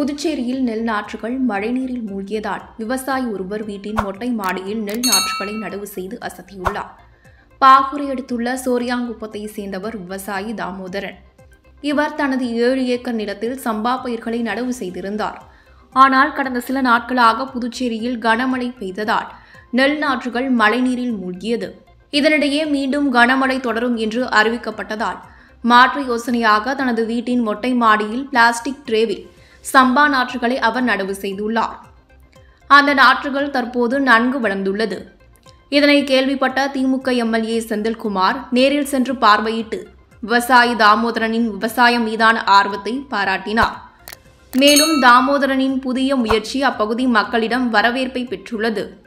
புதுச்சேரியில் நெல் நாற்றுகள் மழைநீரில் மூழ்கியதால் விவசாயி ஒருவர் வீட்டின் மொட்டை மாடியில் நெல் நாற்றுகளை நடவு செய்து அசத்தியுள்ளார் பாகூரை அடுத்துள்ள சோரியாங்குப்பத்தை சேர்ந்தவர் விவசாயி தாமோதரன் இவர் தனது ஏழு ஏக்கர் நிலத்தில் சம்பா பயிர்களை நடவு செய்திருந்தார் ஆனால் கடந்த சில நாட்களாக புதுச்சேரியில் கனமழை பெய்ததால் நெல் நாற்றுகள் மழைநீரில் மூழ்கியது இதனிடையே மீண்டும் கனமழை தொடரும் என்று அறிவிக்கப்பட்டதால் மாற்று யோசனையாக தனது வீட்டின் மொட்டை மாடியில் பிளாஸ்டிக் ட்ரேவில் சம்பா நாற்றுகளை அவர் நடவு செய்துள்ளார் அந்த நாற்றுகள் தற்போது நன்கு வளர்ந்துள்ளது இதனை கேள்விப்பட்ட திமுக எம்எல்ஏ செந்தில்குமார் நேரில் சென்று பார்வையிட்டு விவசாயி தாமோதரனின் விவசாயம் மீதான ஆர்வத்தை பாராட்டினார் மேலும் தாமோதரனின் புதிய முயற்சி அப்பகுதி மக்களிடம் வரவேற்பை பெற்றுள்ளது